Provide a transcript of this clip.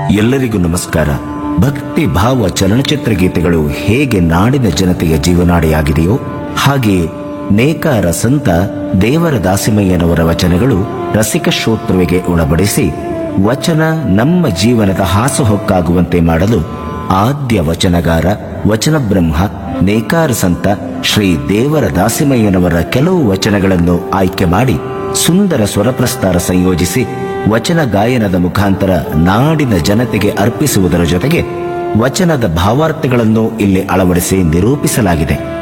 ಎಲ್ಲರಿಗೂ ನಮಸ್ಕಾರ ಭಕ್ತಿ ಭಾವ ಚಲನಚಿತ್ರ ಗೀತೆಗಳು ಹೇಗೆ ನಾಡಿನ ಜನತೆಯ ಜೀವನಾಡಿಯಾಗಿದೆಯೋ ಹಾಗೆಯೇ ನೇಕಾರ ಸಂತ ದೇವರ ದಾಸಿಮಯ್ಯನವರ ವಚನಗಳು ರಸಿಕ ಶ್ರೋತೃವಿಗೆ ಉಣಬಡಿಸಿ ವಚನ ನಮ್ಮ ಜೀವನದ ಹಾಸುಹೊಕ್ಕಾಗುವಂತೆ ಮಾಡಲು ಆದ್ಯ ವಚನಗಾರ ವಚನ ಬ್ರಹ್ಮ ನೇಕಾರ ಸಂತ ಶ್ರೀ ದೇವರ ದಾಸಿಮಯ್ಯನವರ ಕೆಲವು ವಚನಗಳನ್ನು ಆಯ್ಕೆ ಮಾಡಿ ಸುಂದರ ಸ್ವರಪ್ರಸ್ತಾರ ಸಂಯೋಜಿಸಿ ವಚನ ಗಾಯನದ ಮುಖಾಂತರ ನಾಡಿನ ಜನತೆಗೆ ಅರ್ಪಿಸುವುದರ ಜೊತೆಗೆ ವಚನದ ಭಾವಾರ್ಥಗಳನ್ನು ಇಲ್ಲಿ ಅಳವಡಿಸಿ ನಿರೂಪಿಸಲಾಗಿದೆ